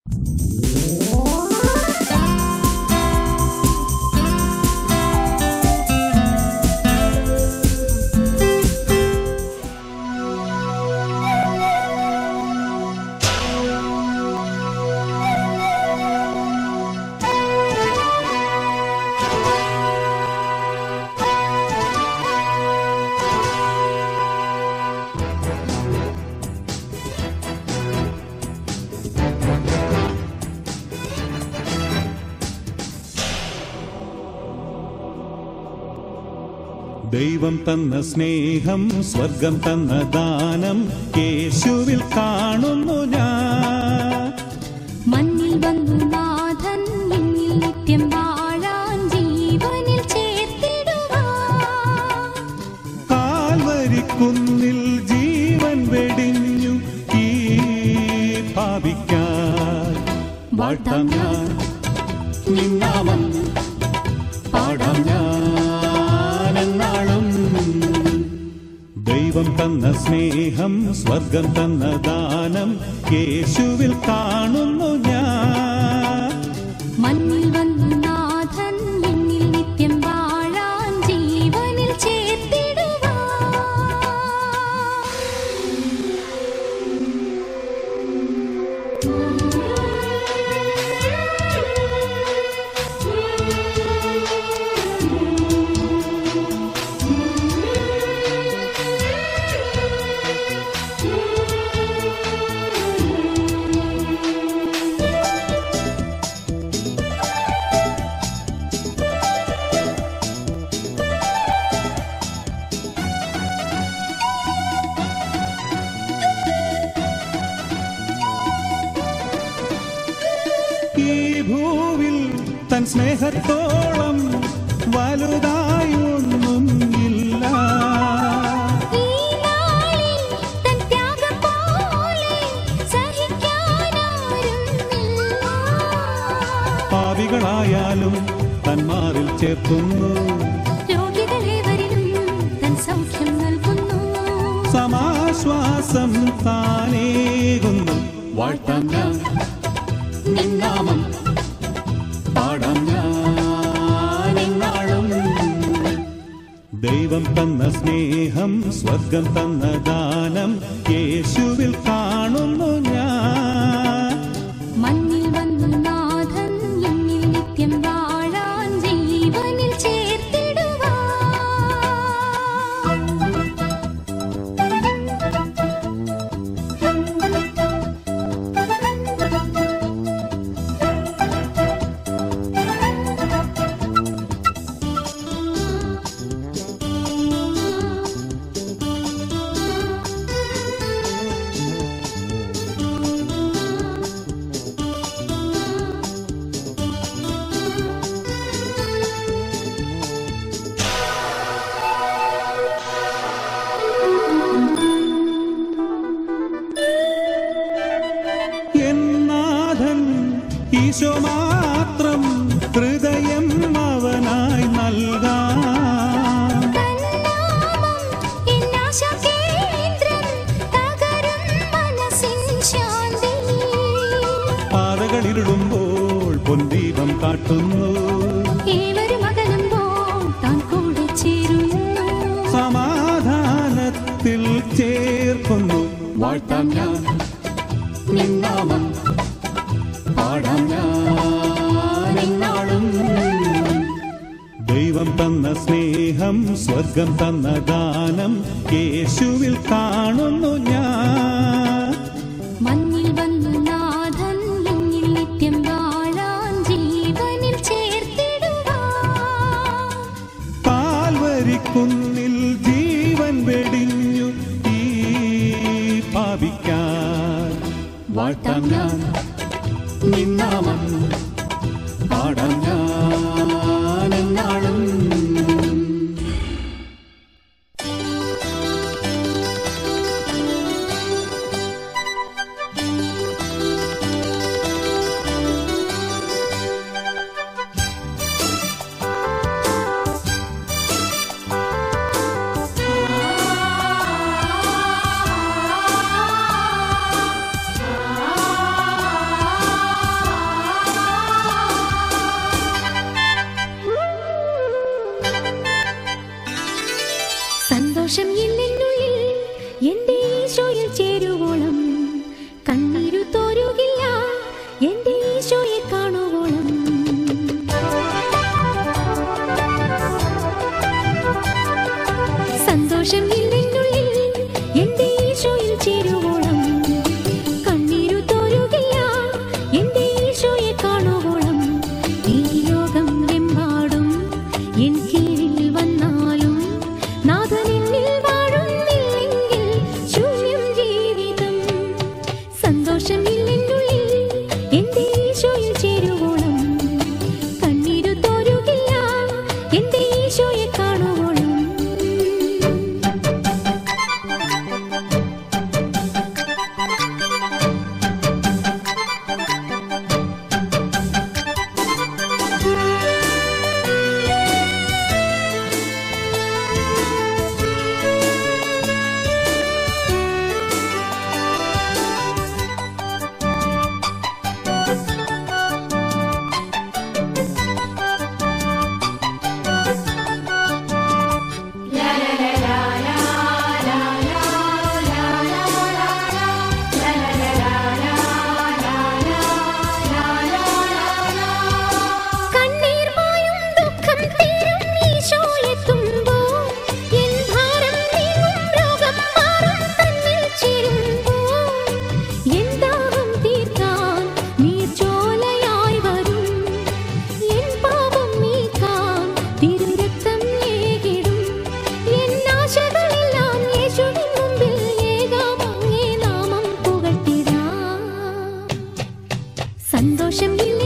ദൈവം തന്ന സ്നേഹം സ്വർഗം തന്ന ദാനം യേശുവിൽ കാണുന്നു ഞാൻ മണ്ണിൽ വന്നു നാഥൻ എന്നിൽ നിത്യം വാഴാൻ ജീവനിൽ ചേർത്തിടുവാൻ കാൽവരിക്കുന്നിൽ ജീവൻ വെടിഞ്ഞു ഈ ഭാവിക്കാൻ വാഴ്ത്താം ഞാൻ നിന്നാമം പാടാം ഞാൻ എന്നാളും ദൈവം തന്ന സ്നേഹം സ്വർഗം തന്ന ദാനം യേശുവിൽ കാണുന്നു ഞാൻ മണ്ണിൽ വന്നു നാഥൻ എന്നിൽ നിത്യം വാഴാൻ ജീവനിൽ ചേർത്തിടുവാൻ ഈ ഭൂവിൽ തൻ സ്നേഹത്തോളം വലുതായി ഒന്നും ഇല്ല ഈ നാളിൽ തൻ ത്യാഗം പോലെ സഹിക്കാനാരുമില്ല പാവികളായാലും തന്മാറിൽ ചേർക്കുന്നു രോഗികളേവരിലും തൻ സൗഖ്യം നൽകുന്നു സമാശ്വാസം താനേകുന്നു വാഴ്ത്താം ഞാൻ നിന്നാമം പാടാം ഞാൻ എന്നാളും ദൈവം തന്ന സ്നേഹം സ്വർഗം തന്ന ദാനം യേശുവിൽ കാണുന്നു ഞാൻ മണ്ണിൽ വന്നു നാഥൻ എന്നിൽ നിത്യം വാഴാൻ ജീവനിൽ ചേർത്തിടുവാൻ എന്നാഥൻ ഈശോ മാത്രം ഹൃദയം അവനായി നൽകാം തന്നാമം എന്നാശാകേന്ദ്രം തകരും മനസ്സിൻ ശാന്തി പാതകളിടുമ്പോൾ പൊൻദീപം കാട്ടുന്നു ഏവരും അകലുമ്പോൾ താൻ കൂടെ ചേരുന്നു സമാധാനത്തിൽ ചേർക്കുന്നു വാഴ്ത്താം ഞാൻ നിന്നാമം പാടാം ഞാൻ എന്നാളും ദൈവം തന്ന സ്നേഹം സ്വർഗം തന്ന ദാനം യേശുവിൽ കാണുന്നു ഞാൻ മണ്ണിൽ വന്നു നാഥൻ എന്നിൽ നിത്യം വാഴാൻ ജീവനിൽ ചേർത്തിടുവാൻ കാൽവരിക്കുന്നിൽ ജീവൻ വെടിഞ്ഞു ഈ ഭാവിക്കാൻ വാഴ്ത്താം ഞാൻ നിന്നാമം പാടാം ഞാൻ എന്നാളും ആ എന്റെ ഈശോയെ കാണുവോളം ഈ ലോകം എമ്പാടും എൻ കീഴിൽ വന്നാലും നാഥൻ എന്നിൽ വാഴുന്നില്ലെങ്കിൽ ശൂന്യം ജീവിതം സന്തോഷമില്ലെന്നുള്ളിൽ എന്റെ ഈശോയിൽ ചേരുവോളം കണ്ണീരു തോരുകില്ല എന്റെ ഈശോയെ കാണുവോളം കണ്ണീർ മായും ദുഃഖം തീരും ഈശോയെത്തുമ്പോൾ എൻ ഭാരം നീങ്ങും രോഗം മാറും തന്നിൽ ചേരുമ്പോൾ എൻ ദാഹം തീർക്കാൻ നീർച്ചോലയായി വരും എൻ പാപം നീക്കാൻ തിരുരക്തം ഏകിടും എൻ ആശകളെല്ലാം യേശുവിൻ മുമ്പിൽ ഏകാമങ്ങേ നാമം പുകഴ്ത്തിടാം സന്തോഷം ഇല്ല